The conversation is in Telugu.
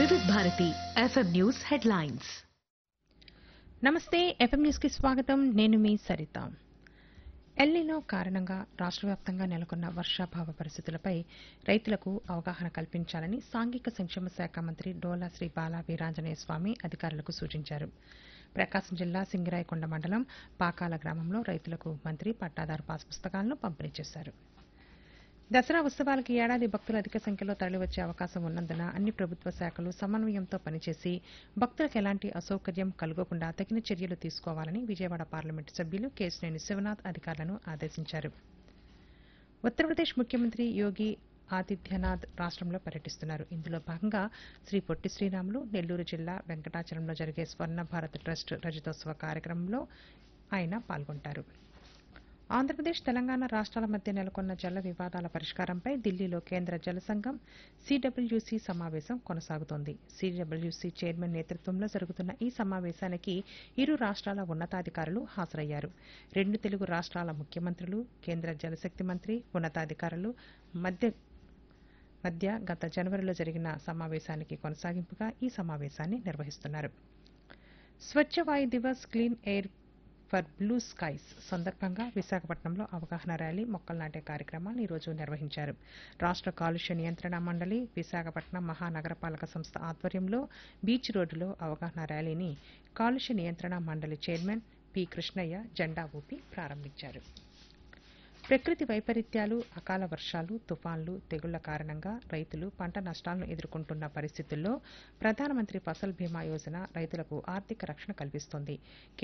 వివిధ భారతి ఎఫ్ఎం న్యూస్ హెడ్లైన్స్ నమస్తే ఎఫ్ఎం న్యూస్కి స్వాగతం నేను మీ సరిత ఎల్లినో కారణంగా రాష్ట్ర వ్యాప్తంగా నెలకొన్న వర్షాభావ పరిస్థితులపై రైతులకు అవగాహన కల్పించాలని సాంఘిక సంక్షేమ శాఖ మంత్రి డోలా శ్రీ బాలా వీరాంజనేయ స్వామి అధికారులకు సూచించారు ప్రకాశం జిల్లా సింగిరాయకొండ మండలం పాకాల గ్రామంలో రైతులకు మంత్రి పట్టాదారు పాస్ పుస్తకాలను పంపిణీ చేశారు దసరా ఉత్సవాలకు ఈ ఏడాది భక్తులు అధిక సంఖ్యలో తరలివచ్చే అవకాశం ఉన్నందున అన్ని ప్రభుత్వ శాఖలు సమన్వయంతో పనిచేసి భక్తులకు ఎలాంటి అసౌకర్యం కలుగకుండా తగిన చర్యలు తీసుకోవాలని విజయవాడ పార్లమెంటు సభ్యులు కేశినేని శివనాథ్ అధికారులను ఆదేశించారు ఉత్తరప్రదేశ్ ముఖ్యమంత్రి యోగి ఆదిత్యనాథ్ రాష్ట్రంలో పర్యటిస్తున్నారు ఇందులో భాగంగా శ్రీ పొట్టి శ్రీరాములు నెల్లూరు జిల్లా వెంకటాచలంలో జరిగే స్వర్ణ భారత్ ట్రస్ట్ రజతోత్సవ కార్యక్రమంలో ఆయన పాల్గొంటారు ఆంధ్రప్రదేశ్ తెలంగాణ రాష్ట్రాల మధ్య నెలకొన్న జల వివాదాల పరిష్కారంపై ఢిల్లీలో కేంద్ర జల సంఘం సిడబ్ల్యూసీ సమావేశం కొనసాగుతోంది సిడబ్ల్యూసీ చైర్మన్ నేతృత్వంలో జరుగుతున్న ఈ సమావేశానికి ఇరు రాష్ట్రాల ఉన్నతాధికారులు హాజరయ్యారు రెండు తెలుగు రాష్ట్రాల ముఖ్యమంత్రులు కేంద్ర జలశక్తి మంత్రి ఉన్నతాధికారులు మధ్య మధ్య గత జనవరిలో జరిగిన సమావేశానికి కొనసాగింపుగా ఈ సమావేశాన్ని నిర్వహిస్తున్నారు Swachh Vayu Diwas clean air for blue skies సందర్భంగా విశాఖపట్నంలో అవగాహన ర్యాలీ మొక్కలు నాటే కార్యక్రమాన్ని ఈరోజు నిర్వహించారు రాష్ట్ర కాలుష్య నియంత్రణ మండలి విశాఖపట్నం మహానగరపాలక సంస్థ ఆధ్వర్యంలో బీచ్ రోడ్డులో అవగాహన ర్యాలీని కాలుష్య నియంత్రణ మండలి చైర్మన్ పి కృష్ణయ్య జెండా ఊపి ప్రారంభించారు ప్రకృతి వైపరీత్యాలు అకాల వర్షాలు తుఫాన్లు తెగుళ్ల కారణంగా రైతులు పంట నష్టాలను ఎదుర్కొంటున్న పరిస్థితుల్లో ప్రధానమంత్రి ఫసల్ బీమా యోజన రైతులకు ఆర్థిక రక్షణ కల్పిస్తోంది